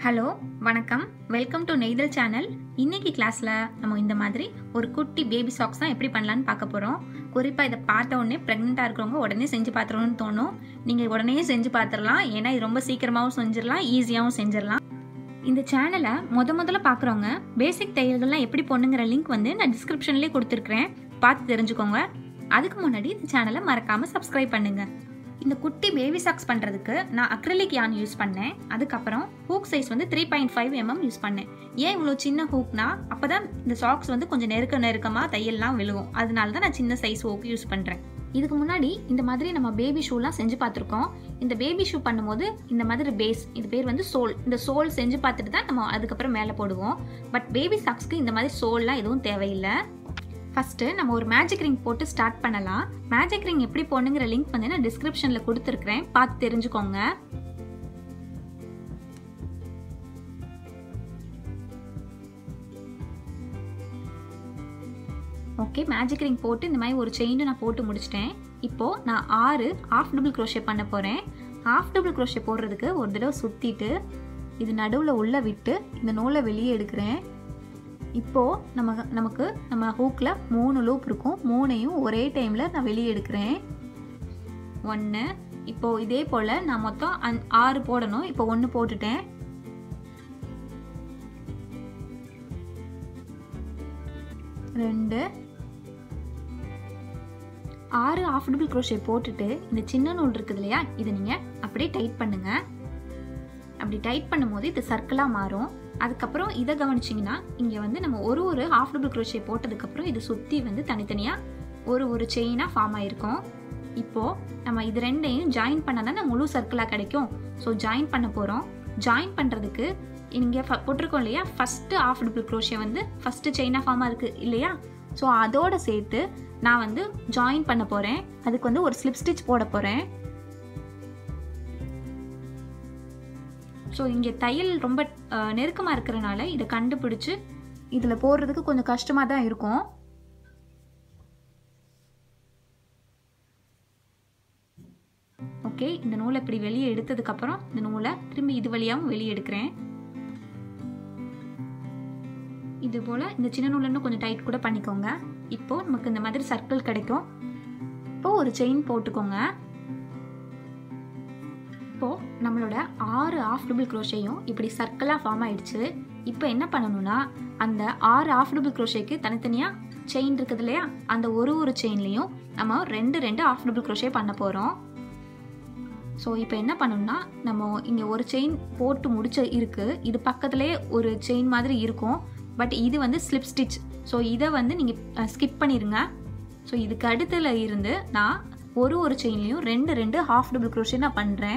hello வணக்கம் welcome to நெய்தல் channel இன்னைக்கு கிளாஸில் நம்ம இந்த மாதிரி ஒரு குட்டி பேபி சாக்ஸ் தான் எப்படி பண்ணலான்னு பார்க்க போகிறோம் குறிப்பாக இதை பார்த்த உடனே ப்ரெக்னெண்ட்டாக இருக்கிறவங்க உடனே செஞ்சு பார்த்துருவோம்னு தோணும் நீங்கள் உடனே செஞ்சு பார்த்துடலாம் ஏன்னா இது ரொம்ப சீக்கிரமாகவும் செஞ்சிடலாம் ஈஸியாகவும் செஞ்சிடலாம் இந்த சேனலை முத முதல்ல பார்க்குறவங்க பேசிக் தையல்கள்லாம் எப்படி பொண்ணுங்கிற லிங்க் வந்து நான் டிஸ்கிரிப்ஷன்லேயே கொடுத்துருக்குறேன் பார்த்து தெரிஞ்சுக்கோங்க அதுக்கு முன்னாடி இந்த சேனலை மறக்காமல் சப்ஸ்கிரைப் பண்ணுங்கள் இந்த குட்டி பேபி சாக்ஸ் பண்ணுறதுக்கு நான் அக்ரிலிக் யான் யூஸ் பண்ணேன் அதுக்கப்புறம் ஹூக் சைஸ் வந்து three point five mm use பண்ணேன் ஏன் இவ்வளோ சின்ன ஹூக்னா அப்போ தான் இந்த சாக்ஸ் வந்து கொஞ்சம் நெருக்க நெருக்கமாக தையல்லாம் விழுவும் அதனால தான் நான் சின்ன சைஸ் ஹூக் யூஸ் பண்ணுறேன் இதுக்கு முன்னாடி இந்த மாதிரி நம்ம பேபி ஷூலாம் செஞ்சு பார்த்துருக்கோம் இந்த பேபி ஷூ பண்ணும்போது இந்த மாதிரி பேஸ் இது பேர் வந்து சோல் இந்த சோல் செஞ்சு பார்த்துட்டு தான் நம்ம அதுக்கப்புறம் மேலே போடுவோம் பட் பேபி சாக்ஸ்க்கு இந்த மாதிரி சோல்லாம் எதுவும் தேவையில்லை ஃபஸ்ட்டு நம்ம ஒரு மேஜிக் ரிங் போட்டு ஸ்டார்ட் பண்ணலாம் மேஜிக் ரிங் எப்படி போடணுங்கிற லிங்க் வந்து நான் டிஸ்கிரிப்ஷனில் கொடுத்துருக்குறேன் பார்த்து தெரிஞ்சுக்கோங்க ஓகே மேஜிக் ரிங் போட்டு இந்த மாதிரி ஒரு செயினும் நான் போட்டு முடிச்சிட்டேன் இப்போது நான் ஆறு ஆஃப் டபுள் க்ரோஷே பண்ண போகிறேன் ஆஃப் டபுள் க்ரோஷே போடுறதுக்கு ஒரு தடவை சுற்றிட்டு இது நடுவில் உள்ளே விட்டு இந்த நூலை வெளியே எடுக்கிறேன் இப்போது நம்ம நமக்கு நம்ம ஹூக்கில் மூணு லூப் இருக்கும் மூணையும் ஒரே டைமில் நான் வெளியே எடுக்கிறேன் ஒன்று இப்போது இதே போல் நான் மொத்தம் அந் ஆறு போடணும் இப்போ ஒன்று போட்டுட்டேன் ரெண்டு ஆறு ஆஃப் டபுள் க்ரோஷே போட்டுட்டு இந்த சின்ன நூல் இருக்குது இல்லையா இதை நீங்கள் அப்படியே டைட் பண்ணுங்கள் அப்படி டைட் பண்ணும்போது இது சர்க்கிளாக மாறும் அதுக்கப்புறம் இதை கவனிச்சிங்கன்னா இங்கே வந்து நம்ம ஒரு ஒரு ஹாஃப் டபுள் க்ரோஷே போட்டதுக்கப்புறம் இது சுற்றி வந்து தனித்தனியாக ஒரு ஒரு செயினாக ஃபார்ம் ஆகிருக்கும் இப்போது நம்ம இது ரெண்டையும் ஜாயின் பண்ணால் தான் முழு சர்க்கிளாக கிடைக்கும் ஸோ ஜாயின் பண்ண போகிறோம் ஜாயின் பண்ணுறதுக்கு இங்கே போட்டிருக்கோம் இல்லையா ஃபஸ்ட்டு ஆஃப் டபுள் க்ரோஷே வந்து ஃபஸ்ட்டு செயினாக ஃபார்மாக இருக்குது இல்லையா ஸோ அதோட சேர்த்து நான் வந்து ஜாயின் பண்ண போகிறேன் அதுக்கு வந்து ஒரு ஸ்லிப் ஸ்டிச் போட போகிறேன் ஸோ இங்கே தையல் ரொம்ப நெருக்கமாக இருக்கிறனால இதை கண்டுபிடிச்சி இதில் போடுறதுக்கு கொஞ்சம் கஷ்டமாக தான் இருக்கும் ஓகே இந்த நூலை இப்படி வெளியே எடுத்ததுக்கப்புறம் இந்த நூலை திரும்பி இது வழியாகவும் வெளியே எடுக்கிறேன் இது போல் இந்த சின்ன நூலை இன்னும் கொஞ்சம் டைட் கூட பண்ணிக்கோங்க இப்போது நமக்கு இந்த மாதிரி சர்க்கிள் கிடைக்கும் இப்போது ஒரு செயின் போட்டுக்கோங்க இப்போது நம்மளோட ஆறு ஆஃப் டபுள் க்ரோஷேயும் இப்படி சர்க்கிளாக ஃபார்ம் ஆயிடுச்சு இப்போ என்ன பண்ணணும்னா அந்த ஆறு ஆஃப் டபுள் க்ரோஷேக்கு தனித்தனியாக செயின் இருக்குது இல்லையா அந்த ஒரு ஒரு செயின்லேயும் நம்ம ரெண்டு ரெண்டு ஆஃப் டபுள் க்ரோஷே பண்ண போகிறோம் ஸோ இப்போ என்ன பண்ணணும்னா நம்ம இங்கே ஒரு செயின் போட்டு முடிச்ச இருக்குது இது பக்கத்துலேயே ஒரு செயின் மாதிரி இருக்கும் பட் இது வந்து ஸ்லிப் ஸ்டிச் ஸோ இதை வந்து நீங்கள் ஸ்கிப் பண்ணிடுங்க ஸோ இதுக்கு அடுத்துல இருந்து நான் ஒரு ஒரு செயின்லேயும் ரெண்டு ரெண்டு ஹாஃப் டபுள் க்ரோஷே நான் பண்ணுறேன்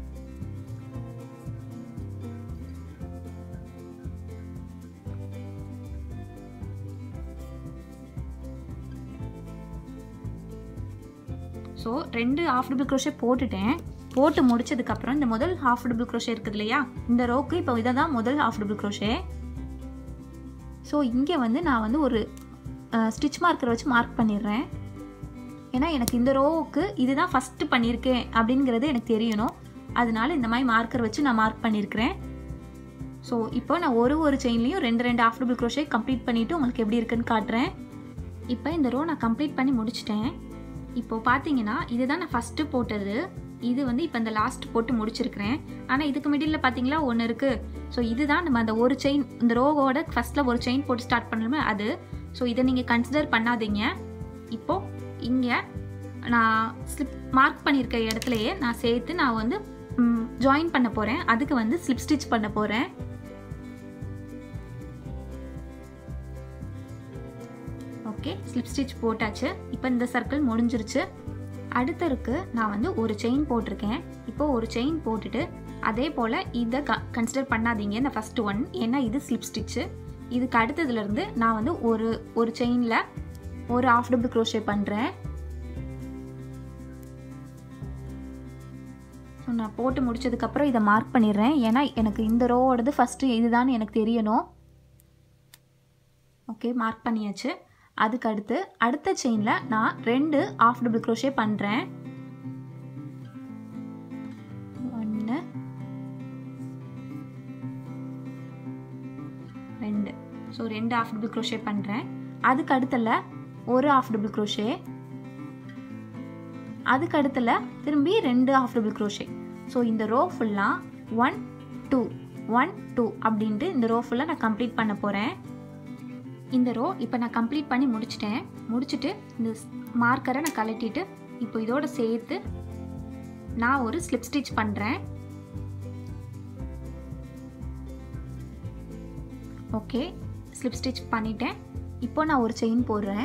ஸோ ரெண்டு ஹாஃப் டபுள் க்ரோஷே போட்டுட்டேன் போட்டு முடிச்சதுக்கப்புறம் இந்த முதல் ஹாஃப் டபுள் க்ரோஷே இருக்குது இல்லையா இந்த ரோக்கு இப்போ இதை தான் முதல் ஹாஃப் டபுள் க்ரோஷே ஸோ இங்கே வந்து நான் வந்து ஒரு ஸ்டிச் மார்க்கரை வச்சு மார்க் பண்ணிடுறேன் ஏன்னா எனக்கு இந்த ரோவுக்கு இதுதான் ஃபஸ்ட்டு பண்ணியிருக்கேன் அப்படிங்கிறது எனக்கு தெரியணும் அதனால இந்த மாதிரி மார்க்கர் வச்சு நான் மார்க் பண்ணியிருக்கிறேன் ஸோ இப்போ நான் ஒரு ஒரு செயின்லேயும் ரெண்டு ரெண்டு ஆஃப் டபுள் க்ரோஷே கம்ப்ளீட் பண்ணிவிட்டு உங்களுக்கு எப்படி இருக்குன்னு காட்டுறேன் இப்போ இந்த ரோ நான் கம்ப்ளீட் பண்ணி முடிச்சிட்டேன் இப்போது பார்த்தீங்கன்னா இதுதான் நான் ஃபஸ்ட்டு போட்டது இது வந்து இப்போ இந்த லாஸ்ட் போட்டு முடிச்சிருக்கிறேன் ஆனால் இதுக்கு மிடில் பார்த்தீங்களா ஒன்று இருக்குது ஸோ இதுதான் நம்ம அந்த ஒரு செயின் இந்த ரோவோட ஃபஸ்ட்டில் ஒரு செயின் போட்டு ஸ்டார்ட் பண்ணணுமே அது ஸோ இதை நீங்கள் கன்சிடர் பண்ணாதீங்க இப்போது இங்கே நான் ஸ்லிப் மார்க் பண்ணியிருக்க இடத்துலையே நான் சேர்த்து நான் வந்து ஜாயின் பண்ண போகிறேன் அதுக்கு வந்து ஸ்லிப் ஸ்டிச் பண்ண போகிறேன் ஓகே ஸ்லிப் ஸ்டிச் போட்டாச்சு இப்போ இந்த சர்க்கிள் முடிஞ்சிருச்சு அடுத்தருக்கு நான் வந்து ஒரு செயின் போட்டிருக்கேன் இப்போது ஒரு செயின் போட்டுட்டு அதே போல் இதை க கன்சிடர் பண்ணாதீங்க இந்த ஃபஸ்ட்டு ஒன் ஏன்னா இது ஸ்லிப் ஸ்டிச்சு இதுக்கு அடுத்ததுலேருந்து நான் வந்து ஒரு ஒரு செயினில் ஒரு ஆஃப் டபுள் க்ரோஷே பண்ணுறேன் ஸோ நான் போட்டு முடிச்சதுக்கப்புறம் இதை மார்க் பண்ணிடுறேன் ஏன்னா எனக்கு இந்த ரோவோடது ஃபஸ்ட்டு இதுதான் எனக்கு தெரியணும் ஓகே மார்க் பண்ணியாச்சு அதுக்கு அடுத்து அடுத்த செயினில் நான் ரெண்டு ஆஃப் டபுள் க்ரோஷே பண்ணுறேன் ஒன்று ஸோ ரெண்டு ஆஃப் டபுள் க்ரோஷே பண்ணுறேன் அதுக்கு அடுத்தில் ஒரு ஆஃப் டபுள் க்ரோஷே அதுக்கு அடுத்தில் திரும்பி ரெண்டு ஆஃப் டபுள் க்ரோஷே ஸோ இந்த ரோ ஃபுல்லாக ஒன் டூ ஒன் டூ அப்படின்ட்டு இந்த ரோ ஃபுல்லாக நான் கம்ப்ளீட் பண்ண போகிறேன் இந்த ரோ இப்போ நான் கம்ப்ளீட் பண்ணி முடிச்சிட்டேன் முடிச்சுட்டு இந்த மார்க்கரை நான் கலட்டிட்டு இப்போ இதோட சேர்த்து நான் ஒரு ஸ்லிப் ஸ்டிச் பண்ணுறேன் ஓகே ஸ்லிப் ஸ்டிச் பண்ணிட்டேன் இப்போ நான் ஒரு செயின் போடுறேன்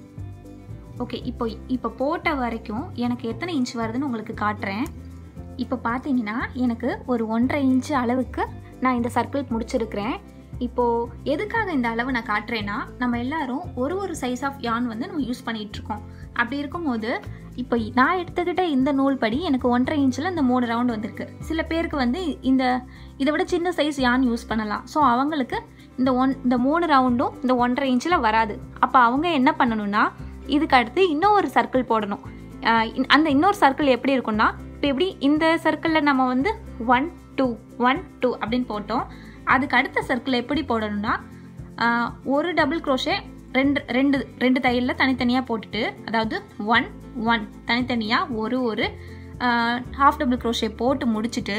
ஓகே இப்போ இப்போ போட்ட வரைக்கும் எனக்கு எத்தனை இன்ச் வருதுன்னு உங்களுக்கு காட்டுறேன் இப்போ பார்த்தீங்கன்னா எனக்கு ஒரு ஒன்றரை இன்ச்சு அளவுக்கு நான் இந்த சர்க்கிள் முடிச்சிருக்கிறேன் இப்போது எதுக்காக இந்த அளவு நான் காட்டுறேன்னா நம்ம எல்லாரும் ஒரு ஒரு சைஸ் ஆஃப் யான் வந்து நம்ம யூஸ் பண்ணிகிட்டு இருக்கோம் அப்படி இருக்கும்போது இப்போ நான் எடுத்துக்கிட்ட இந்த நூல் படி எனக்கு ஒன்றரை இன்ச்சில் இந்த மூணு ரவுண்ட் வந்திருக்கு சில பேருக்கு வந்து இந்த இதை விட சின்ன சைஸ் யான் யூஸ் பண்ணலாம் ஸோ அவங்களுக்கு இந்த ஒன் இந்த மூணு ரவுண்டும் இந்த ஒன்றரை இன்ச்சில் வராது அப்போ அவங்க என்ன பண்ணணும்னா இதுக்கு அடுத்து இன்னும் ஒரு சர்க்கிள் போடணும் ஆஹ் இன்- அந்த இன்னொரு சர்க்கிள் எப்படி இருக்கும்னா இப்போ எப்படி இந்த சர்க்கிளில் நம்ம வந்து ஒன் டூ ஒன் டூ அப்படின்னு போட்டோம் அதுக்கு அடுத்த சர்க்கிள் எப்படி போடணும்னா ஆஹ் ஒரு டபுள் க்ரோஷே ரெண்டு ரெண்டு ரெண்டு தையலில் தனித்தனியாக போட்டுட்டு அதாவது ஒன் ஒன் தனித்தனியாக ஒரு ஒரு ஹாஃப் டபுள் க்ரோஷே போட்டு முடிச்சுட்டு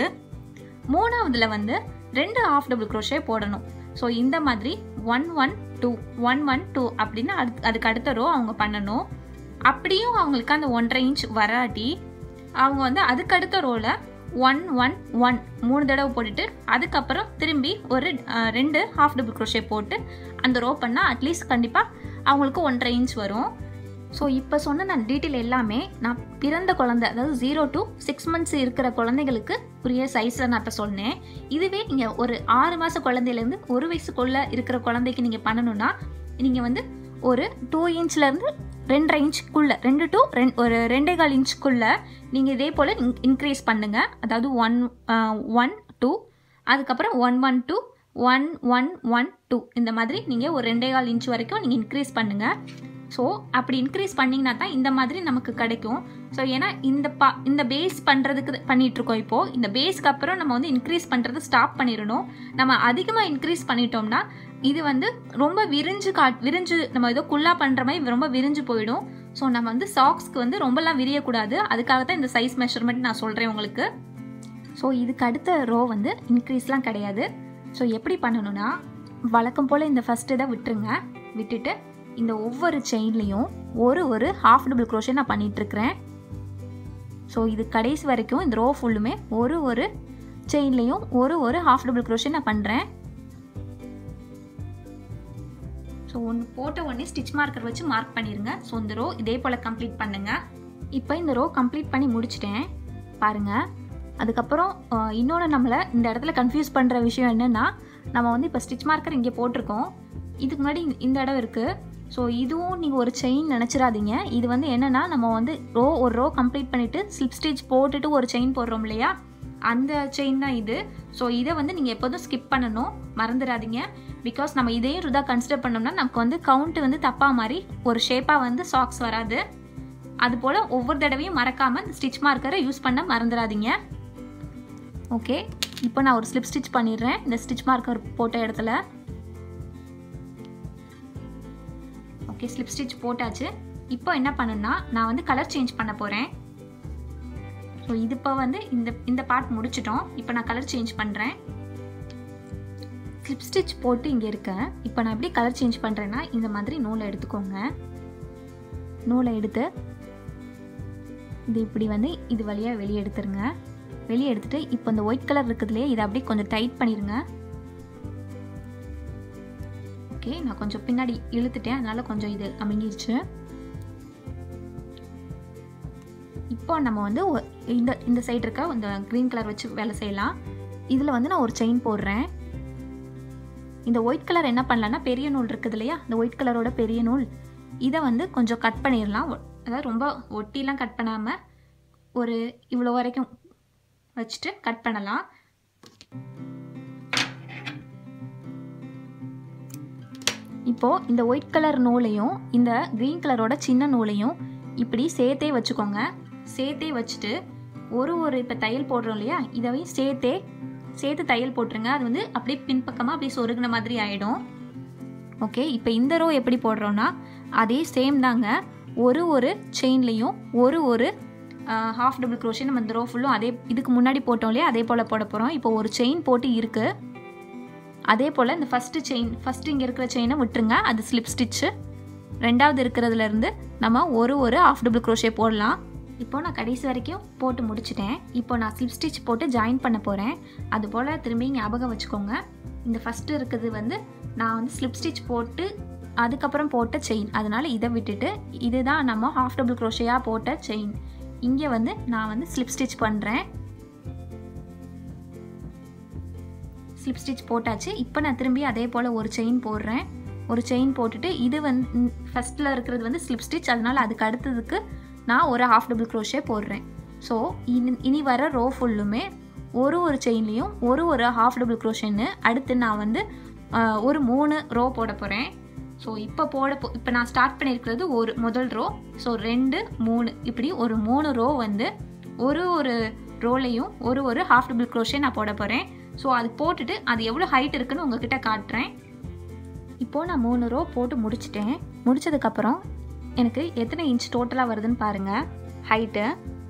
மூணாவதுல வந்து ரெண்டு ஹாஃப் டபுள் க்ரோஷே போடணும் ஸோ இந்த மாதிரி one one two one one two அப்படின்னு அதுக்கு அதுக்கு அடுத்த ரோ அவங்க பண்ணணும் அப்படியும் அவங்களுக்கு அந்த ஒன்றரை இன்ச் வராட்டி அவங்க வந்து அதுக்கு அடுத்த ரோவில் ஒன் ஒன் ஒன் மூணு தடவை போட்டுட்டு அதுக்கப்புறம் திரும்பி ஒரு அஹ், ரெண்டு ஹாஃப் டபுள் க்ரோஷே போட்டு அந்த ரோ பண்ணால் அட்லீஸ்ட் கண்டிப்பாக அவங்களுக்கு ஒன்றரை இன்ச் வரும் ஸோ இப்போ சொன்ன நான் டீட்டெயில் எல்லாமே நான் பிறந்த குழந்தை அதாவது ஜீரோ டு சிக்ஸ் மந்த்ஸ் இருக்கிற குழந்தைகளுக்கு உரிய சைஸில் நான் இப்போ சொன்னேன் இதுவே நீங்கள் ஒரு ஆறு மாத குழந்தையிலேருந்து ஒரு வயசுக்குள்ளே இருக்கிற குழந்தைக்கு நீங்கள் பண்ணணும்னா நீங்கள் வந்து ஒரு டூ இன்ச்லேருந்து ரெண்டரை இன்ச்சுக்குள்ளே ரெண்டு டு ரெண் ஒரு ரெண்டே கால் இன்ச்சுக்குள்ளே நீங்கள் இதே போல் இன்க்ரீஸ் பண்ணுங்கள் அதாவது ஒன் ஒன் டூ அதுக்கப்புறம் one one two one one one two இந்த மாதிரி நீங்கள் ஒரு ரெண்டே கால் இன்ச் வரைக்கும் நீங்கள் இன்க்ரீஸ் பண்ணுங்கள் ஸோ அப்படி இன்க்ரீஸ் பண்ணிங்கன்னா தான் இந்த மாதிரி நமக்கு கிடைக்கும் ஸோ ஏன்னா இந்த பா இந்த பேஸ் பண்ணுறதுக்கு பண்ணிட்டு இருக்கோம் இப்போது இந்த பேஸ்க்கு அப்புறம் நம்ம வந்து இன்க்ரீஸ் பண்ணுறது ஸ்டாப் பண்ணிடணும் நம்ம அதிகமாக இன்க்ரீஸ் பண்ணிட்டோம்னா இது வந்து ரொம்ப விரிஞ்சு காட் விரிஞ்சு நம்ம ஏதோ குள்ளா பண்ணுற மாதிரி ரொம்ப விரிஞ்சு போயிடும் ஸோ நம்ம வந்து சாக்ஸ்க்கு வந்து ரொம்பலாம் விரியக்கூடாது அதுக்காக தான் இந்த சைஸ் மெஷர்மெண்ட் நான் சொல்கிறேன் உங்களுக்கு ஸோ இதுக்கு அடுத்த ரோ வந்து இன்க்ரீஸ்லாம் கிடையாது ஸோ எப்படி பண்ணணும்னா வழக்கம் போல் இந்த ஃபஸ்ட் இதை விட்டுருங்க விட்டுட்டு இந்த ஒவ்வொரு செயின்லேயும் ஒரு ஒரு ஹாஃப் டபுள் க்ரோஷே நான் பண்ணிகிட்ருக்கிறேன் ஸோ இது கடைசி வரைக்கும் இந்த ரோ ஃபுல்லுமே ஒரு ஒரு செயின்லேயும் ஒரு ஒரு ஹாஃப் டபுள் க்ரோஷே நான் பண்ணுறேன் ஸோ ஒன்று போட்ட உடனே ஸ்டிச் மார்க்கர் வச்சு மார்க் பண்ணிடுங்க ஸோ இந்த ரோ இதே போல் கம்ப்ளீட் பண்ணுங்க இப்போ இந்த ரோ கம்ப்ளீட் பண்ணி முடிச்சிட்டேன் பாருங்க அதுக்கப்புறம் அஹ், இன்னொன்று நம்மளை இந்த இடத்துல கன்ஃபியூஸ் பண்ணுற விஷயம் என்னென்னா நம்ம வந்து இப்போ ஸ்டிச் மார்க்கர் இங்கே போட்டிருக்கோம் இதுக்கு முன்னாடி இந்த- இந்த இடம் இருக்குது ஸோ இதுவும் நீங்கள் ஒரு செயின் நினச்சிடாதீங்க இது வந்து என்னென்னா நம்ம வந்து ரோ ஒரு ரோ கம்ப்ளீட் பண்ணிவிட்டு ஸ்லிப் ஸ்டிச் போட்டுட்டு ஒரு செயின் போடுறோம் இல்லையா அந்த செயின் தான் இது ஸோ இதை வந்து நீங்கள் எப்போதும் ஸ்கிப் பண்ணணும் மறந்துடாதீங்க பிகாஸ் நம்ம இதையும் இதாக கன்சிடர் பண்ணோம்னா நமக்கு வந்து கவுண்ட் வந்து தப்பாக மாதிரி ஒரு ஷேப்பாக வந்து சாக்ஸ் வராது அதுபோல் ஒவ்வொரு தடவையும் மறக்காமல் இந்த ஸ்டிச் மார்க்கரை யூஸ் பண்ண மறந்துடாதீங்க ஓகே இப்போ நான் ஒரு ஸ்லிப் ஸ்டிச் பண்ணிடுறேன் இந்த ஸ்டிச் மார்க்கர் போட்ட இடத்துல ஓகே ஸ்லிப் ஸ்டிச் போட்டாச்சு இப்போ என்ன பண்ணுன்னா நான் வந்து கலர் சேஞ்ச் பண்ண போகிறேன் ஸோ இது இப்போ வந்து இந்த இந்த பார்ட் முடிச்சிட்டோம் இப்போ நான் கலர் சேஞ்ச் பண்ணுறேன் ஸ்லிப் ஸ்டிச் போட்டு இங்கே இருக்கேன் இப்போ நான் எப்படி கலர் சேஞ்ச் பண்ணுறேன்னா இந்த மாதிரி நூலை எடுத்துக்கோங்க நூலை எடுத்து இது இப்படி வந்து இது வழியாக வெளியே எடுத்துருங்க வெளியே எடுத்துட்டு இப்போ இந்த ஒயிட் கலர் இருக்குதுலையே இதை அப்படியே கொஞ்சம் டைட் பண்ணிடுங்க ஓகே நான் கொஞ்சம் பின்னாடி இழுத்துட்டேன் அதனால கொஞ்சம் இது அமுங்கிருச்சு இப்போ நம்ம வந்து ஒ- இந்த இந்த சைடு இருக்க இந்த க்ரீன் கலர் வச்சு வேலை செய்யலாம் இதில் வந்து நான் ஒரு செயின் போடுறேன் இந்த ஒயிட் கலர் என்ன பண்ணலான்னா பெரிய நூல் இருக்குது இல்லையா இந்த ஒயிட் கலரோட பெரிய நூல் இதை வந்து கொஞ்சம் கட் பண்ணிடலாம் ஒ- அதாவது ரொம்ப ஒட்டிலாம் கட் பண்ணாமல் ஒரு இவ்வளோ வரைக்கும் வச்சுட்டு கட் பண்ணலாம் இப்போது இந்த ஒயிட் கலர் நூலையும் இந்த க்ரீன் கலரோட சின்ன நூலையும் இப்படி சேர்த்தே வச்சுக்கோங்க சேர்த்தே வச்சுட்டு ஒரு ஒரு இப்போ தையல் போடுறோம் இல்லையா இதையும் சேர்த்தே சேர்த்து தையல் போட்டுருங்க அது வந்து அப்படியே பின்பக்கமாக அப்படியே சொருகின மாதிரி ஆகிடும் ஓகே இப்போ இந்த ரோ எப்படி போடுறோன்னா அதே சேம் தாங்க ஒரு ஒரு செயின்லேயும் ஒரு ஒரு ஹாஃப் டபுள் க்ரோஷே நம்ம இந்த ரோ ஃபுல்லும் அதே இதுக்கு முன்னாடி போட்டோம் இல்லையா அதே போல் போட போகிறோம் இப்போ ஒரு செயின் போட்டு இருக்குது அதே போல் இந்த ஃபஸ்ட்டு செயின் ஃபஸ்ட்டு இங்கே இருக்கிற செயினை விட்டுருங்க அது ஸ்லிப் ஸ்டிச்சு ரெண்டாவது இருக்கிறதுலேருந்து நம்ம ஒரு ஒரு ஹாஃப் டபுள் க்ரோஷே போடலாம் இப்போ நான் கடைசி வரைக்கும் போட்டு முடிச்சிட்டேன் இப்போ நான் ஸ்லிப் ஸ்டிச் போட்டு ஜாயின் பண்ண போகிறேன் அது போல் திரும்பி ஞாபகம் வச்சுக்கோங்க இந்த ஃபஸ்ட்டு இருக்கிறது வந்து நான் வந்து ஸ்லிப் ஸ்டிச் போட்டு அதுக்கப்புறம் போட்ட செயின் அதனால் இதை விட்டுட்டு இதுதான் நம்ம ஹாஃப் டபுள் க்ரோஷேயாக போட்ட செயின் இங்கே வந்து நான் வந்து ஸ்லிப் ஸ்டிச் பண்ணுறேன் ஸ்லிப் ஸ்டிச் போட்டாச்சு இப்போ நான் திரும்பி அதே போல் ஒரு செயின் போடுறேன் ஒரு செயின் போட்டுட்டு இது வந்து ஃபஸ்ட்டில் இருக்கிறது வந்து ஸ்லிப் ஸ்டிச் அதனால் அதுக்கு அடுத்ததுக்கு நான் ஒரு ஹாஃப் டபுள் க்ரோஷே போடுறேன் ஸோ இனி இனி வர ரோ ஃபுல்லுமே ஒரு ஒரு செயின்லேயும் ஒரு ஒரு ஹாஃப் டபுள் க்ரோஷன்னு அடுத்து நான் வந்து ஒரு மூணு ரோ போட போகிறேன் ஸோ இப்போ போட போ இப்போ நான் ஸ்டார்ட் பண்ணியிருக்கிறது ஒரு முதல் ரோ ஸோ ரெண்டு மூணு இப்படி ஒரு மூணு ரோ வந்து ஒரு ஒரு ரோலையும் ஒரு ஒரு ஹாஃப் டபுள் க்ரோஷே நான் போட போகிறேன் ஸோ அது போட்டுட்டு அது எவ்வளோ ஹைட் இருக்குன்னு உங்ககிட்ட காட்டுறேன் இப்போது நான் மூணு ரோ போட்டு முடிச்சிட்டேன் முடிச்சதுக்கப்புறம் எனக்கு எத்தனை இன்ச் டோட்டலாக வருதுன்னு பாருங்கள் ஹைட்டு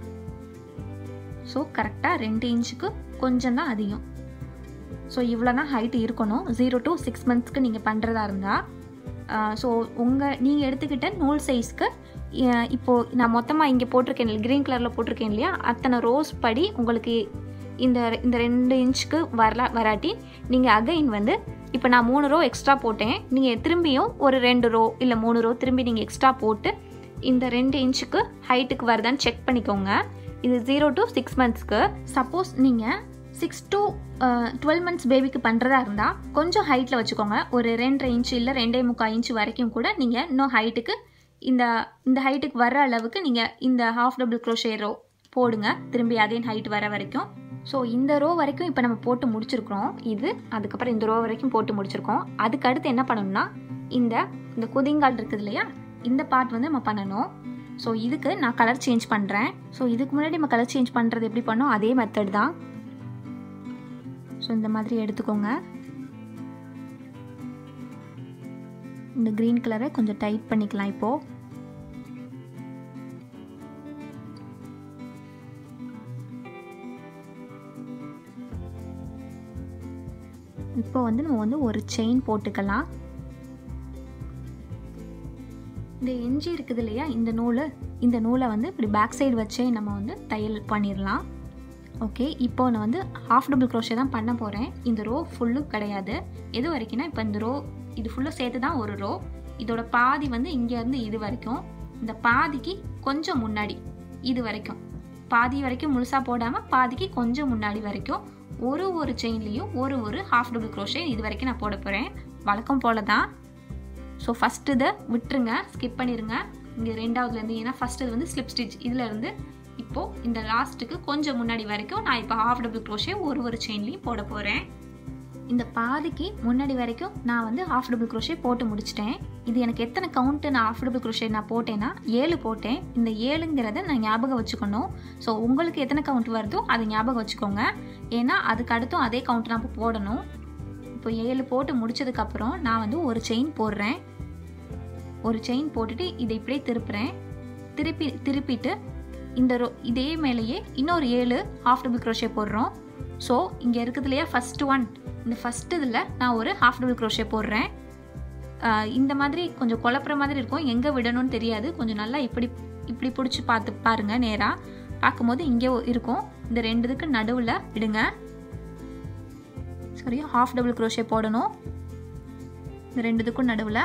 ஸோ கரெக்டாக ரெண்டு இன்ச்சுக்கு கொஞ்சம் தான் அதிகம் ஸோ இவ்வளோ தான் ஹைட்டு இருக்கணும் ஜீரோ டு சிக்ஸ் மந்த்ஸ்க்கு நீங்கள் பண்ணுறதா இருந்தால் ஸோ உங்கள் நீங்கள் எடுத்துக்கிட்ட நூல் சைஸ்க்கு இப்போது நான் மொத்தமாக இங்கே போட்டிருக்கேன் க்ரீன் கலரில் போட்டிருக்கேன் இல்லையா அத்தனை ரோஸ் படி உங்களுக்கு இந்த இந்த ரெண்டு இன்ச்சுக்கு வரல வராட்டி நீங்கள் அகைன் வந்து இப்போ நான் மூணு ரோ எக்ஸ்ட்ரா போட்டேன் நீங்கள் திரும்பியும் ஒரு ரெண்டு ரோ இல்லை மூணு ரோ திரும்பி நீங்கள் எக்ஸ்ட்ரா போட்டு இந்த ரெண்டு இன்ச்சுக்கு ஹைட்டுக்கு வருதான்னு செக் பண்ணிக்கோங்க இது ஜீரோ டு சிக்ஸ் மந்த்ஸ்க்கு சப்போஸ் நீங்கள் சிக்ஸ் டு டுவெல் மந்த்ஸ் பேபிக்கு பண்ணுறதா இருந்தால் கொஞ்சம் ஹைட்டில் வச்சுக்கோங்க ஒரு ரெண்டரை இன்ச்சு இல்லை ரெண்டே முக்கால் இன்ச்சு வரைக்கும் கூட நீங்கள் இன்னும் ஹைட்டுக்கு இந்த இந்த ஹைட்டுக்கு வர அளவுக்கு நீங்கள் இந்த ஹாஃப் டபுள் க்ரோஷே ரோ போடுங்க திரும்பி அகைன் ஹைட் வர வரைக்கும் ஸோ இந்த ரோ வரைக்கும் இப்போ நம்ம போட்டு முடிச்சிருக்கிறோம் இது அதுக்கப்புறம் இந்த ரோ வரைக்கும் போட்டு முடிச்சிருக்கோம் அதுக்கு அடுத்து என்ன பண்ணணும்னா இந்த இந்த குதிங்கால் இருக்குது இல்லையா இந்த பார்ட் வந்து நம்ம பண்ணணும் ஸோ இதுக்கு நான் கலர் சேஞ்ச் பண்ணுறேன் ஸோ இதுக்கு முன்னாடி நம்ம கலர் சேஞ்ச் பண்ணுறது எப்படி பண்ணோம் அதே மெத்தட் தான் ஸோ இந்த மாதிரி எடுத்துக்கோங்க இந்த க்ரீன் கலரை கொஞ்சம் டைட் பண்ணிக்கலாம் இப்போது இப்போ வந்து நம்ம வந்து ஒரு செயின் போட்டுக்கலாம் இந்த எஞ்சி இருக்குது இல்லையா இந்த நூல் இந்த நூலை வந்து இப்படி பேக் சைடு வச்சே நம்ம வந்து தையல் பண்ணிடலாம் ஓகே இப்போ நான் வந்து ஹாஃப் டபுள் க்ரோஷே தான் பண்ண போகிறேன் இந்த ரோ ஃபுல்லும் கிடையாது எது வரைக்கும்னா இப்போ இந்த ரோ இது ஃபுல்லாக சேர்த்து தான் ஒரு ரோ இதோட பாதி வந்து இங்கேருந்து இது வரைக்கும் இந்த பாதிக்கு கொஞ்சம் முன்னாடி இது வரைக்கும் பாதி வரைக்கும் முழுசாக போடாமல் பாதிக்கு கொஞ்சம் முன்னாடி வரைக்கும் ஒரு ஒரு செயின்லேயும் ஒரு ஒரு ஹாஃப் டபுள் க்ரோஷே இது வரைக்கும் நான் போட போகிறேன் வழக்கம் போல தான் ஸோ ஃபஸ்ட்டு இதை விட்டுருங்க ஸ்கிப் பண்ணிடுங்க இங்கே ரெண்டாவதுலேருந்து ஏன்னா ஃபஸ்ட்டு இது வந்து ஸ்லிப் ஸ்டிச் இதிலேருந்து இப்போது இந்த லாஸ்ட்டுக்கு கொஞ்சம் முன்னாடி வரைக்கும் நான் இப்போ ஹாஃப் டபுள் க்ரோஷே ஒரு ஒரு செயின்லேயும் போட போகிறேன் இந்த பாதிக்கு முன்னாடி வரைக்கும் நான் வந்து ஹாஃப் டபுள் க்ரோஷே போட்டு முடிச்சிட்டேன் இது எனக்கு எத்தனை கவுண்ட்டு நான் ஹாஃப் டபுள் க்ரோஷே நான் போட்டேன்னா ஏழு போட்டேன் இந்த ஏழுங்கிறத நான் ஞாபகம் வச்சுக்கணும் ஸோ உங்களுக்கு எத்தனை கவுண்ட் வருதோ அதை ஞாபகம் வச்சுக்கோங்க ஏன்னா அதுக்கு அடுத்தும் அதே கவுண்ட் நம்ம போடணும் இப்போ ஏழு போட்டு முடிச்சதுக்கப்புறம் நான் வந்து ஒரு செயின் போடுறேன் ஒரு செயின் போட்டுட்டு இதை இப்படியே திருப்புறேன் திருப்பி திருப்பிட்டு இந்த ரோ இதே மேலேயே இன்னொரு ஏழு ஹாஃப் டபுள் க்ரோஷே போடுறோம் ஸோ இங்கே இருக்குது இல்லையா ஃபஸ்ட்டு ஒன் இந்த ஃபஸ்ட்டு இதில் நான் ஒரு ஹாஃப் டபுள் க்ரோஷே போடுறேன் இந்த மாதிரி கொஞ்சம் குழப்புற மாதிரி இருக்கும் எங்கே விடணும்னு தெரியாது கொஞ்சம் நல்லா இப்படி இப்படி பிடிச்சி பார்த்து பாருங்கள் நேராக பார்க்கும்போது இங்கே இருக்கும் இந்த ரெண்டு இதுக்கு நடுவில் விடுங்க சாரி ஹாஃப் டபுள் க்ரோஷே போடணும் இந்த ரெண்டு இதுக்கும் நடுவில்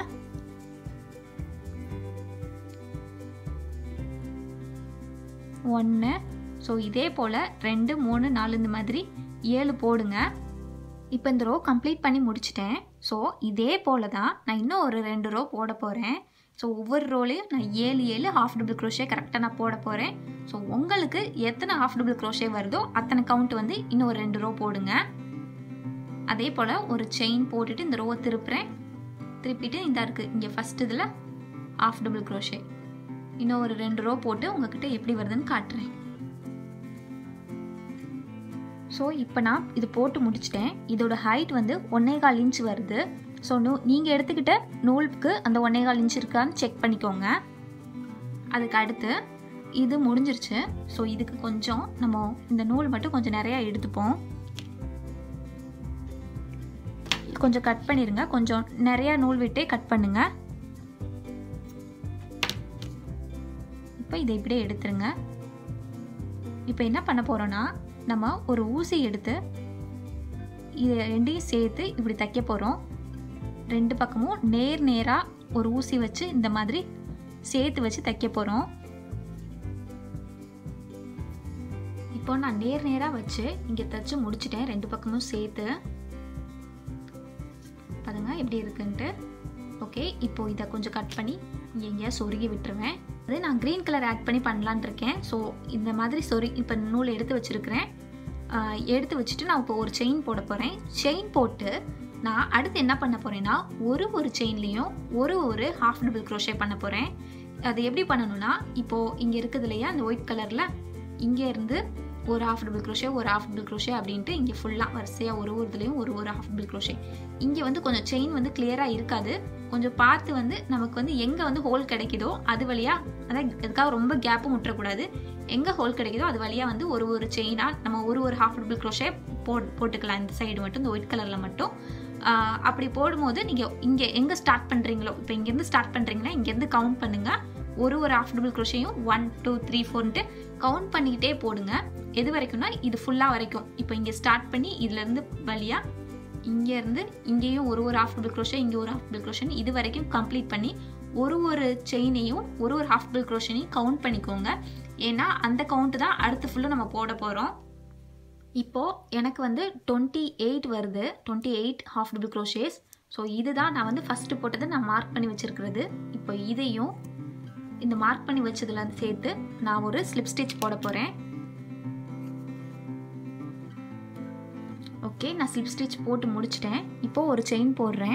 ஒன்று ஸோ இதே போல் ரெண்டு மூணு நாலு இந்த மாதிரி ஏழு போடுங்க இப்போ இந்த ரோ கம்ப்ளீட் பண்ணி முடிச்சிட்டேன் ஸோ இதே போல் தான் நான் இன்னும் ஒரு ரெண்டு ரோ போட போகிறேன் ஸோ ஒவ்வொரு ரோலையும் நான் ஏழு ஏழு ஹாஃப் டபுள் க்ரோஷே கரெக்டாக நான் போட போகிறேன் ஸோ உங்களுக்கு எத்தனை ஹாஃப் டபுள் க்ரோஷே வருதோ அத்தனை கவுண்ட் வந்து இன்னும் ஒரு ரெண்டு ரோ போடுங்க அதே போல் ஒரு செயின் போட்டுட்டு இந்த ரோவை திருப்புறேன் திருப்பிட்டு இந்த இருக்குது இங்கே ஃபஸ்ட் இதில் ஹாஃப் டபுள் க்ரோஷே இன்னும் ஒரு ரெண்டு ரோ போட்டு உங்ககிட்ட எப்படி வருதுன்னு காட்டுறேன் ஸோ இப்போ நான் இது போட்டு முடிச்சிட்டேன் இதோட ஹைட் வந்து ஒன்னே கால் இன்ச் வருது ஸோ நூ நீங்கள் எடுத்துக்கிட்ட நூலுக்கு அந்த ஒன்னே கால் இன்ச் இருக்கான்னு செக் பண்ணிக்கோங்க அதுக்கு அடுத்து இது முடிஞ்சிருச்சு ஸோ இதுக்கு கொஞ்சம் நம்ம இந்த நூல் மட்டும் கொஞ்சம் நிறையா எடுத்துப்போம் கொஞ்சம் கட் பண்ணிடுங்க கொஞ்சம் நிறையா நூல் விட்டே கட் பண்ணுங்க இப்போ இதை இப்படியே எடுத்துருங்க இப்போ என்ன பண்ண போகிறோன்னா நம்ம ஒரு ஊசி எடுத்து இது ரெண்டையும் சேர்த்து இப்படி தைக்க போகிறோம் ரெண்டு பக்கமும் நேர் நேராக ஒரு ஊசி வச்சு இந்த மாதிரி சேர்த்து வச்சு தைக்க போகிறோம் இப்போ நான் நேர் நேராக வச்சு இங்கே தைச்சு முடிச்சிட்டேன் ரெண்டு பக்கமும் சேர்த்து பாருங்க எப்படி இருக்குன்ட்டு ஓகே இப்போ இதை கொஞ்சம் கட் பண்ணி இங்கே எங்கேயா சொருகி விட்டுருவேன் அது நான் க்ரீன் கலர் ஆட் பண்ணி பண்ணலான் இருக்கேன் ஸோ இந்த மாதிரி சொரு இப்போ நூல் எடுத்து வச்சுருக்கிறேன் எடுத்து வச்சுட்டு நான் இப்போ ஒரு செயின் போட போகிறேன் செயின் போட்டு நான் அடுத்து என்ன பண்ண போகிறேன்னா ஒரு ஒரு செயின்லேயும் ஒரு ஒரு ஹாஃப் டபுள் க்ரோஷே பண்ண போகிறேன் அது எப்படி பண்ணணும்னா இப்போது இங்கே இருக்குது இல்லையா அந்த ஒயிட் கலரில் இங்கே இருந்து ஒரு ஹாஃப் டபுள் க்ரோஷே ஒரு ஹாஃப் டபுள் க்ரோஷே அப்படின்ட்டு இங்கே ஃபுல்லாக வரிசையாக ஒரு ஒரு இதுலேயும் ஒரு ஒரு ஹாஃப் டபுள் க்ரோஷே இங்கே வந்து கொஞ்சம் செயின் வந்து கிளியராக இருக்காது கொஞ்சம் பார்த்து வந்து நமக்கு வந்து எங்கே வந்து ஹோல் கிடைக்குதோ அது வழியாக அதான் இதுக்காக ரொம்ப கேப்பும் விட்டுறக்கூடாது எங்கே ஹோல் கிடைக்குதோ அது வழியாக வந்து ஒரு ஒரு செயினாக நம்ம ஒரு ஒரு ஹாஃப் டபுள் க்ரோஷே போ போட்டுக்கலாம் இந்த சைடு மட்டும் இந்த ஒயிட் கலரில் மட்டும் அப்படி போடும்போது நீங்கள் இங்கே எங்கே ஸ்டார்ட் பண்ணுறீங்களோ இப்போ இங்கேருந்து ஸ்டார்ட் பண்ணுறீங்கன்னா இங்கேருந்து கவுண்ட் பண்ணுங்கள் ஒரு ஒரு ஹாஃப் டபுள் க்ரோஷையும் ஒன் டூ த்ரீ ஃபோர்ன்ட்டு கவுண்ட் பண்ணிக்கிட்டே போடுங்க எது வரைக்கும்னா இது ஃபுல்லாக வரைக்கும் இப்போ இங்கே ஸ்டார்ட் பண்ணி இதுலேருந்து வழியாக இங்கேருந்து இங்கேயும் ஒரு ஒரு ஹாஃப் டபுள் க்ரோஷே இங்கே ஒரு ஹாஃப் டபுள் க்ரோஷன் இது வரைக்கும் கம்ப்ளீட் பண்ணி ஒரு ஒரு செயினையும் ஒரு ஒரு ஹாஃப் டபுள் க்ரோஷனையும் கவுண்ட் பண்ணிக்கோங்க ஏன்னா அந்த கவுண்ட்டு தான் அடுத்து ஃபுல்லும் நம்ம போட போகிறோம் இப்போது எனக்கு வந்து டுவெண்ட்டி எயிட் வருது twenty eight half double crochets so இதுதான் நான் வந்து ஃபஸ்ட்டு போட்டது நான் மார்க் பண்ணி வச்சுருக்கிறது இப்போ இதையும் இந்த மார்க் பண்ணி வச்சதுல சேர்த்து நான் ஒரு ஸ்லிப் ஸ்டிச் போட போகிறேன் ஓகே நான் ஸ்லிப் ஸ்டிச் போட்டு முடிச்சிட்டேன் இப்போது ஒரு செயின் போடுறேன்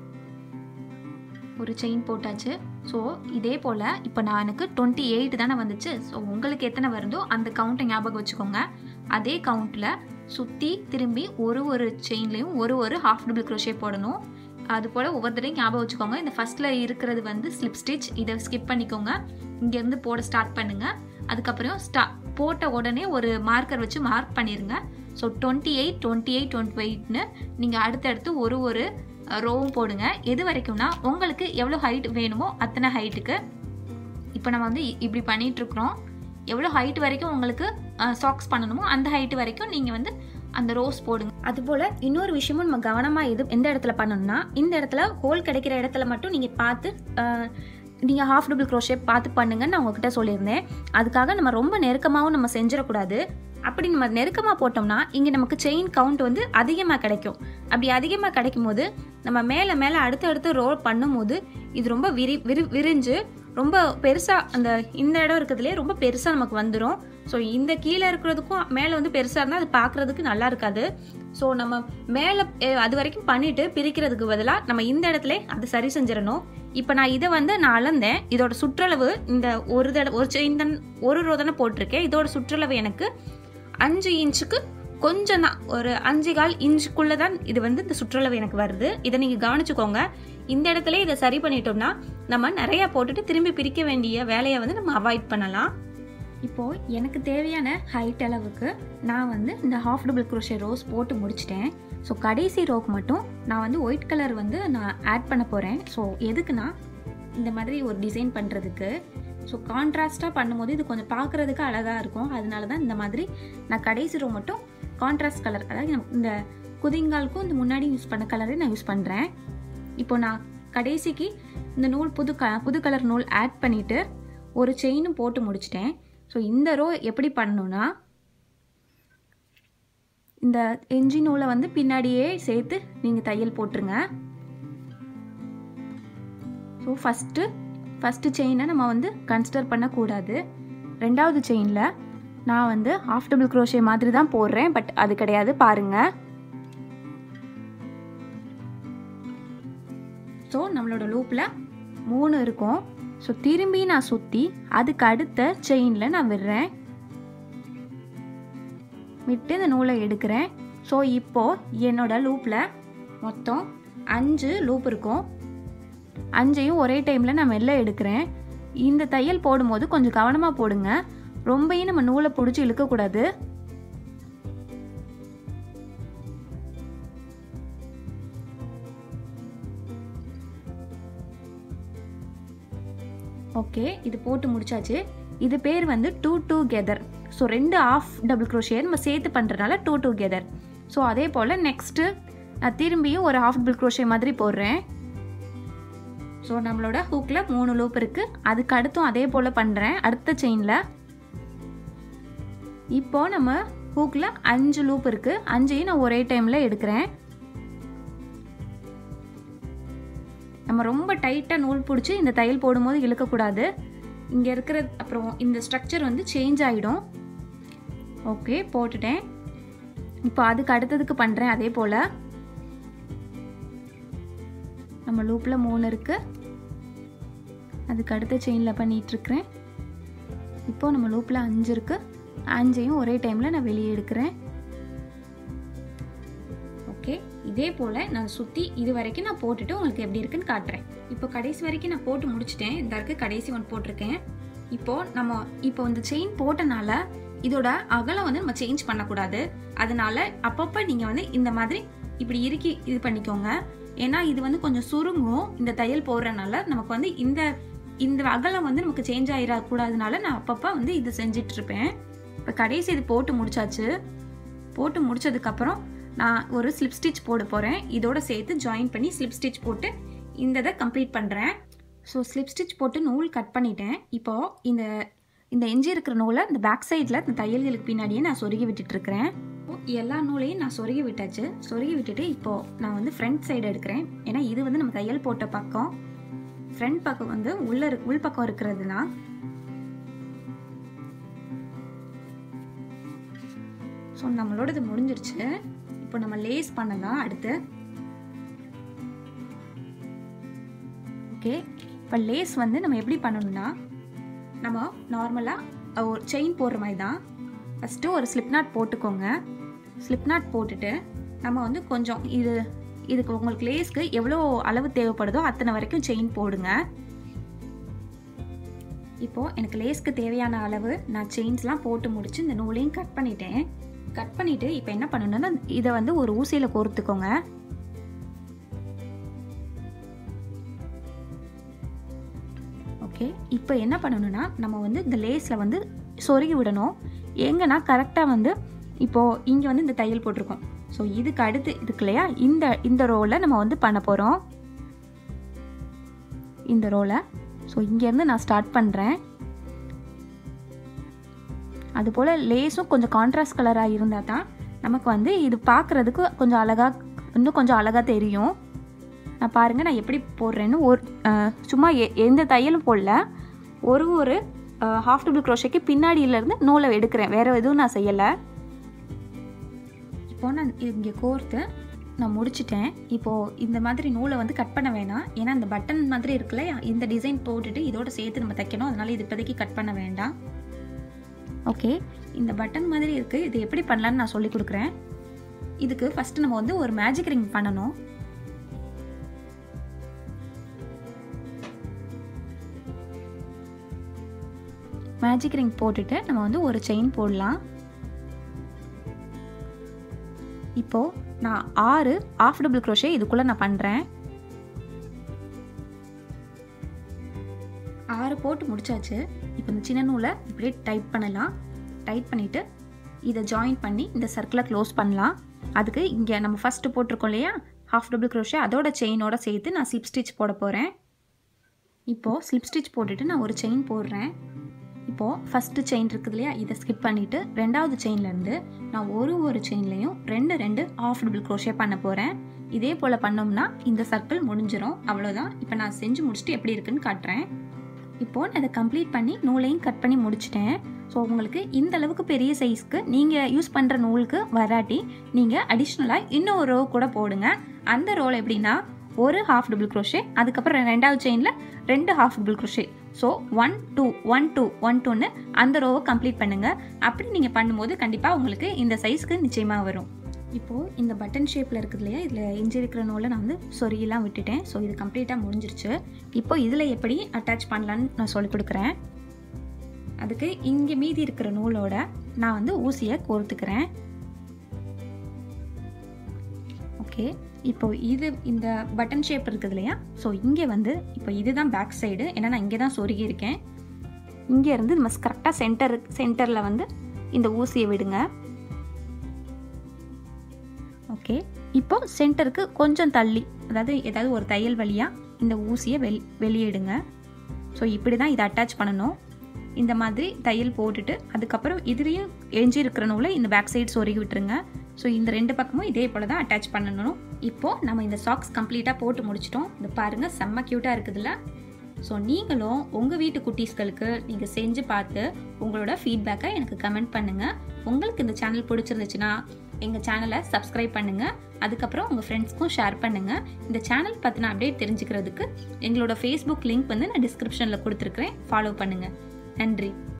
ஒரு செயின் போட்டாச்சு ஸோ இதே போல் இப்போ நான் எனக்கு டுவெண்ட்டி எயிட் தானே வந்துச்சு ஸோ உங்களுக்கு எத்தனை வருதோ அந்த கவுண்ட்டை ஞாபகம் வச்சுக்கோங்க அதே கவுண்ட்டில் சுற்றி திரும்பி ஒரு ஒரு செயின்லேயும் ஒரு ஒரு ஹாஃப் டபுள் க்ரோஷே போடணும் அது போல் ஒவ்வொரு தடையும் ஞாபகம் வச்சுக்கோங்க இந்த ஃபஸ்ட்டில் இருக்கிறது வந்து ஸ்லிப் ஸ்டிச் இதை ஸ்கிப் பண்ணிக்கோங்க இங்கேருந்து போட ஸ்டார்ட் பண்ணுங்கள் அதுக்கப்புறம் ஸ்டா போட்ட உடனே ஒரு மார்க்கர் வச்சு மார்க் பண்ணிடுங்க so twenty eight twenty eight டுவெண்ட்டி எயிட்னு நீங்கள் அடுத்தடுத்து ஒரு ஒரு ரோவும் போடுங்க எது வரைக்கும்னா உங்களுக்கு எவ்வளோ ஹைட் வேணுமோ அத்தனை ஹைட்டுக்கு இப்போ நம்ம வந்து இப்படி பண்ணிகிட்ருக்குறோம் எவ்வளோ ஹைட் வரைக்கும் உங்களுக்கு சாக்ஸ் பண்ணணுமோ அந்த ஹைட்டு வரைக்கும் நீங்கள் வந்து அந்த ரோஸ் போடுங்க அதுபோல் இன்னொரு விஷயமும் நம்ம கவனமாக எது எந்த இடத்துல பண்ணணும்னா இந்த இடத்துல ஹோல் கிடைக்கிற இடத்துல மட்டும் நீங்கள் பார்த்து நீங்கள் ஹாஃப் டபுள் க்ரோஷே பார்த்து பண்ணுங்கன்னு நான் உங்ககிட்ட சொல்லியிருந்தேன் அதுக்காக நம்ம ரொம்ப நெருக்கமாகவும் நம்ம செஞ்சிடக்கூடாது அப்படி நம்ம நெருக்கமாக போட்டோம்னா இங்கே நமக்கு செயின் கவுண்ட் வந்து அதிகமாக கிடைக்கும் அப்படி அதிகமாக கிடைக்கும் போது நம்ம மேலே மேலே அடுத்தடுத்து ரோல் பண்ணும்போது இது ரொம்ப விரி விரி விரிஞ்சு ரொம்ப பெருசாக அந்த இந்த இடம் இருக்கிறதுலே ரொம்ப பெருசாக நமக்கு வந்துடும் ஸோ இந்த கீழே இருக்கிறதுக்கும் மேலே வந்து பெருசாக இருந்தால் அது பார்க்குறதுக்கு நல்லா இருக்காது ஸோ நம்ம மேலே அது வரைக்கும் பண்ணிவிட்டு பிரிக்கிறதுக்கு பதிலாக நம்ம இந்த இடத்துல அதை சரி செஞ்சிடணும் இப்போ நான் இதை வந்து நான் அளந்தேன் இதோட சுற்றளவு இந்த ஒரு தடவை ஒரு செயின் தான் ஒரு ரோ தானே போட்டிருக்கேன் இதோட சுற்றளவு எனக்கு அஞ்சு இன்ச்சுக்கு கொஞ்சம் தான் ஒரு அஞ்சு கால் இன்ச்சுக்குள்ளே தான் இது வந்து இந்த சுற்றளவு எனக்கு வருது இதை நீங்கள் கவனிச்சுக்கோங்க இந்த இடத்துல இதை சரி பண்ணிட்டோம்னா நம்ம நிறையா போட்டுட்டு திரும்பி பிரிக்க வேண்டிய வேலையை வந்து நம்ம அவாய்ட் பண்ணலாம் இப்போது எனக்கு தேவையான ஹைட் அளவுக்கு நான் வந்து இந்த ஹாஃப் டபுள் குரோஷே ரோஸ் போட்டு முடிச்சிட்டேன் ஸோ கடைசி ரோக்கு மட்டும் நான் வந்து ஒயிட் கலர் வந்து நான் ஆட் பண்ண போகிறேன் ஸோ எதுக்குன்னா இந்த மாதிரி ஒரு டிசைன் பண்ணுறதுக்கு ஸோ கான்ட்ராஸ்ட்டாக பண்ணும்போது இது கொஞ்சம் பார்க்குறதுக்கு அழகாக இருக்கும் அதனால தான் இந்த மாதிரி நான் கடைசி ரோ மட்டும் கான்ட்ராஸ்ட் கலர் அதாவது இந்த குதிங்காலுக்கும் இந்த முன்னாடி யூஸ் பண்ண கலரே நான் யூஸ் பண்ணுறேன் இப்போ நான் கடைசிக்கு இந்த நூல் புது க புது கலர் நூல் ஆட் பண்ணிவிட்டு ஒரு செயினும் போட்டு முடிச்சிட்டேன் ஸோ இந்த ரோ எப்படி பண்ணணும்னா இந்த எஞ்சி நூலை வந்து பின்னாடியே சேர்த்து நீங்கள் தையல் போட்டுருங்க ஸோ ஃபஸ்ட்டு ஃபஸ்ட்டு செயினை நம்ம வந்து கன்சிடர் பண்ணக்கூடாது ரெண்டாவது செயினில் நான் வந்து ஹாஃப் டபுள் க்ரோஷே மாதிரி தான் போடுறேன் பட் அது கிடையாது பாருங்கள் ஸோ நம்மளோட லூப்பில் மூணு இருக்கும் ஸோ திரும்பி நான் சுற்றி அதுக்கு அடுத்த செயினில் நான் விடுறேன் விட்டு இந்த நூலை எடுக்கிறேன் ஸோ இப்போது என்னோட லூப்பில் மொத்தம் அஞ்சு லூப் இருக்கும் அஞ்சையும் ஒரே டைமில் நான் வெளில எடுக்கிறேன் இந்த தையல் போடும்போது கொஞ்சம் கவனமாக போடுங்க ரொம்பையும் நம்ம நூலை பிடிச்சி இழுக்கக்கூடாது ஓகே இது போட்டு முடிச்சாச்சு இது பேர் வந்து டூ டூ கெதர் ஸோ ரெண்டு ஆஃப் டபுள் க்ரோஷியை நம்ம சேர்த்து பண்ணுறதுனால டூ டூ கெதர் ஸோ அதே போல் நெக்ஸ்ட்டு நான் திரும்பியும் ஒரு ஆஃப் டபுள் க்ரோஷே மாதிரி போடுறேன் ஸோ நம்மளோட ஹூக்கில் மூணு லூப் இருக்குது அதுக்கு அடுத்தும் அதே போல் பண்ணுறேன் அடுத்த செயினில் இப்போ நம்ம ஹூக்கில் அஞ்சு லூப் இருக்குது அஞ்சையும் நான் ஒரே டைமில் எடுக்கிறேன் நம்ம ரொம்ப டைட்டாக நூல் பிடிச்சி இந்த தையல் போடும்போது இழுக்கக்கூடாது இங்கே இருக்கிற அப்புறம் இந்த ஸ்ட்ரக்சர் வந்து சேஞ்ச் ஆகிடும் ஓகே போட்டுட்டேன் இப்போ அதுக்கு அடுத்ததுக்கு பண்ணுறேன் அதே போல் நம்ம லூப்பில் மூணு இருக்குது அதுக்கு அடுத்த செயினில் பண்ணிகிட்ருக்கிறேன் இப்போ நம்ம லூப்பில் அஞ்சு இருக்குது அஞ்சையும் ஒரே டைமில் நான் வெளியே எடுக்கிறேன் ஓகே இதே போல் நான் சுற்றி இது வரைக்கும் நான் போட்டுட்டு உங்களுக்கு எப்படி இருக்குன்னு காட்டுறேன் இப்போ கடைசி வரைக்கும் நான் போட்டு முடிச்சிட்டேன் இந்த இருக்கு கடைசி ஒன்று போட்டிருக்கேன் இப்போ நம்ம இப்போ இந்த செயின் போட்டனால இதோட அகலம் வந்து நம்ம சேஞ்ச் பண்ணக்கூடாது அதனால அப்பப்போ நீங்கள் வந்து இந்த மாதிரி இப்படி இறுக்கி இது பண்ணிக்கோங்க ஏன்னா இது வந்து கொஞ்சம் சுருங்கும் இந்த தையல் போடுறனால நமக்கு வந்து இந்த இந்த அகலம் வந்து நமக்கு சேஞ்ச் ஆகிடக்கூடாதுனால நான் அப்பப்போ வந்து இது செஞ்சிட்டு இருப்பேன் இப்போ கடைசி இது போட்டு முடிச்சாச்சு போட்டு முடிச்சதுக்கப்புறம் நான் ஒரு ஸ்லிப் ஸ்டிச் போட போகிறேன் இதோட சேர்த்து ஜாயின் பண்ணி ஸ்லிப் ஸ்டிச் போட்டு இந்த இதை கம்ப்ளீட் பண்ணுறேன் ஸோ ஸ்லிப் ஸ்டிச் போட்டு நூல் கட் பண்ணிட்டேன் இப்போது இந்த இந்த எஞ்சி இருக்கிற நூலை இந்த பேக் சைடில் இந்த தையல்களுக்கு பின்னாடியே நான் சொருகி விட்டுட்ருக்கிறேன் எல்லா நூலையும் நான் சொருகி விட்டாச்சு சொருகி விட்டுட்டு இப்போது நான் வந்து ஃப்ரண்ட் சைடு எடுக்கிறேன் ஏன்னா இது வந்து நம்ம தையல் போட்ட பக்கம் ஃப்ரண்ட் பக்கம் வந்து உள்ள இரு- உள் பக்கம் இருக்கிறதுனா ஸோ நம்மளோட இது முடிஞ்சிருச்சு இப்போ நம்ம லேஸ் பண்ணலாம் அடுத்து ஓகே இப்போ லேஸ் வந்து நம்ம எப்படி பண்ணணும்னா நம்ம நார்மலாக ஒரு செயின் போடுற மாதிரி தான் ஃபஸ்ட்டு ஒரு ஸ்லிப் நாட் போட்டுக்கோங்க ஸ்லிப் நாட் போட்டுட்டு நம்ம வந்து கொஞ்சம் இது இதுக்கு உங்களுக்கு லேஸ்க்கு எவ்வளோ அளவு தேவைப்படுதோ அத்தனை வரைக்கும் செயின் போடுங்க இப்போது எனக்கு லேஸ்க்கு தேவையான அளவு நான் செயின்ஸ்லாம் போட்டு முடிச்சு இந்த நூலையும் கட் பண்ணிட்டேன் கட் பண்ணிவிட்டு இப்போ என்ன பண்ணணும்னா இதை வந்து ஒரு ஊசியில் கோர்த்துக்கோங்க ஓகே இப்போ என்ன பண்ணணும்னா நம்ம வந்து இந்த லேஸில் வந்து சொருகி விடணும் எங்கன்னா கரெக்டாக வந்து இப்போது இங்கே வந்து இந்த தையல் போட்டிருக்கோம் ஸோ இதுக்கு அடுத்து இதுக்கு இல்லையா இந்த இந்த ரோலை நம்ம வந்து பண்ண போகிறோம் இந்த ரோலை ஸோ இங்கேருந்து நான் ஸ்டார்ட் பண்ணுறேன் அதுபோல் லேஸும் கொஞ்சம் கான்ட்ராஸ்ட் கலராக இருந்தால் தான் நமக்கு வந்து இது பார்க்குறதுக்கு கொஞ்சம் அழகாக இன்னும் கொஞ்சம் அழகாக தெரியும் நான் பாருங்கள் நான் எப்படி போடுறேன்னு ஒரு அஹ், சும்மா எ எந்த தையலும் போடல ஒரு ஒரு ஹாஃப் டபுள் க்ரோஷேக்கு பின்னாடியிலேருந்து நூலை எடுக்கிறேன் வேறு எதுவும் நான் செய்யலை இப்போ நான் இங்கே கோர்த்து நான் முடிச்சிட்டேன் இப்போது இந்த மாதிரி நூலை வந்து கட் பண்ண வேணாம் ஏன்னா இந்த பட்டன் மாதிரி இருக்குல்ல இந்த டிசைன் போட்டுட்டு இதோட சேர்த்து நம்ம தைக்கணும் அதனால இது இப்போதைக்கு கட் பண்ண வேண்டாம் ஓகே இந்த பட்டன் மாதிரி இருக்குது இது எப்படி பண்ணலான்னு நான் சொல்லி கொடுக்குறேன் இதுக்கு ஃபஸ்ட்டு நம்ம வந்து ஒரு மேஜிக் ரிங் பண்ணணும் மேஜிக் ரிங் போட்டுட்டு நம்ம வந்து ஒரு செயின் போடலாம் இப்போது நான் ஆறு ஆஃப் டபுள் க்ரோஷே இதுக்குள்ளே நான் பண்ணுறேன் ஆறு போட்டு முடிச்சாச்சு இப்போ இந்த சின்ன நூலை இப்படியே டைட் பண்ணலாம் டைட் பண்ணிவிட்டு இதை ஜாயின் பண்ணி இந்த சர்க்கிளை க்ளோஸ் பண்ணலாம் அதுக்கு இங்கே நம்ம ஃபஸ்ட்டு போட்டிருக்கோம் இல்லையா ஹாஃப் டபுள் க்ரோஷே அதோட செயினோட சேர்த்து நான் ஸ்லிப் ஸ்டிச் போட போகிறேன் இப்போது ஸ்லிப் ஸ்டிச் போட்டுட்டு நான் ஒரு செயின் போடுறேன் இப்போது ஃபஸ்ட்டு செயின் இருக்குது இல்லையா இதை ஸ்கிப் பண்ணிவிட்டு ரெண்டாவது செயின்லேருந்து நான் ஒரு ஒரு செயின்லேயும் ரெண்டு ரெண்டு ஆஃப் டபுள் க்ரோஷே பண்ண போகிறேன் இதே போல் பண்ணோம்னா இந்த சர்க்கிள் முடிஞ்சிடும் அவ்வளோதான் இப்போ நான் செஞ்சு முடிச்சுட்டு எப்படி இருக்குன்னு காட்டுறேன் இப்போது நான் இதை கம்ப்ளீட் பண்ணி நூலையும் கட் பண்ணி முடிச்சிட்டேன் ஸோ உங்களுக்கு இந்த அளவுக்கு பெரிய சைஸ்க்கு நீங்கள் யூஸ் பண்ணுற நூலுக்கு வராட்டி நீங்கள் அடிஷ்னலாக இன்னும் ஒரு ரோ கூட போடுங்க அந்த ரோல் எப்படின்னா ஒரு ஹாஃப் டபுள் க்ரோஷே அதுக்கப்புறம் ரெண்டாவது செயினில் ரெண்டு half double crochet so one two one two one டூன்னு அந்த ரோவை கம்ப்ளீட் பண்ணுங்கள் அப்படி நீங்கள் பண்ணும்போது கண்டிப்பாக உங்களுக்கு இந்த சைஸ்க்கு நிச்சயமாக வரும் இப்போது இந்த பட்டன் ஷேப்பில் இருக்குது இல்லையா இதில் எஞ்சி இருக்கிற நூலை நான் வந்து சொருகிலாம் விட்டுட்டேன் ஸோ இது கம்ப்ளீட்டாக முடிஞ்சிருச்சு இப்போ இதில் எப்படி அட்டாச் பண்ணலான்னு நான் சொல்லிக் கொடுக்குறேன் அதுக்கு இங்கே மீதி இருக்கிற நூலோட நான் வந்து ஊசியை கோர்த்துக்கிறேன் ஓகே இப்போ இது இந்த பட்டன் ஷேப் இருக்குது இல்லையா ஸோ இங்கே வந்து இப்போ இதுதான் பேக் சைடு ஏன்னா நான் இங்கே தான் சொருகி இருக்கேன் இங்கே இருந்து நம்ம கரெக்டாக சென்டர் சென்டரில் வந்து இந்த ஊசியை விடுங்க ஓகே இப்போ சென்டருக்கு கொஞ்சம் தள்ளி அதாவது ஏதாவது ஒரு தையல் வழியாக இந்த ஊசியை வெளி வெளியிடுங்க ஸோ இப்படி தான் இதை அட்டாச் பண்ணணும் இந்த மாதிரி தையல் போட்டுட்டு அதுக்கப்புறம் இதுலேயும் எஞ்சி இருக்கிற நூலை இந்த பேக் சைடு சொருகி விட்டுருங்க ஸோ இந்த ரெண்டு பக்கமும் இதே போல் தான் அட்டாச் பண்ணணும் இப்போது நம்ம இந்த சாக்ஸ் கம்ப்ளீட்டாக போட்டு முடிச்சிட்டோம் இது பாருங்கள் செம்ம க்யூட்டாக இருக்குதுல்ல ஸோ நீங்களும் உங்கள் வீட்டு குட்டீஸ்களுக்கு நீங்கள் செஞ்சு பார்த்து உங்களோட ஃபீட்பேக்கை எனக்கு கமெண்ட் பண்ணுங்கள் உங்களுக்கு இந்த சேனல் பிடிச்சிருந்துச்சுன்னா எங்கள் சேனலை சப்ஸ்கிரைப் பண்ணுங்கள் அதுக்கப்புறம் உங்கள் ஃப்ரெண்ட்ஸ்க்கும் ஷேர் பண்ணுங்கள் இந்த சேனல் பற்றின அப்டேட் தெரிஞ்சுக்கிறதுக்கு எங்களோட ஃபேஸ்புக் லிங்க் வந்து நான் டிஸ்கிரிப்ஷனில் கொடுத்துருக்குறேன் ஃபாலோ பண்ணுங்கள் நன்றி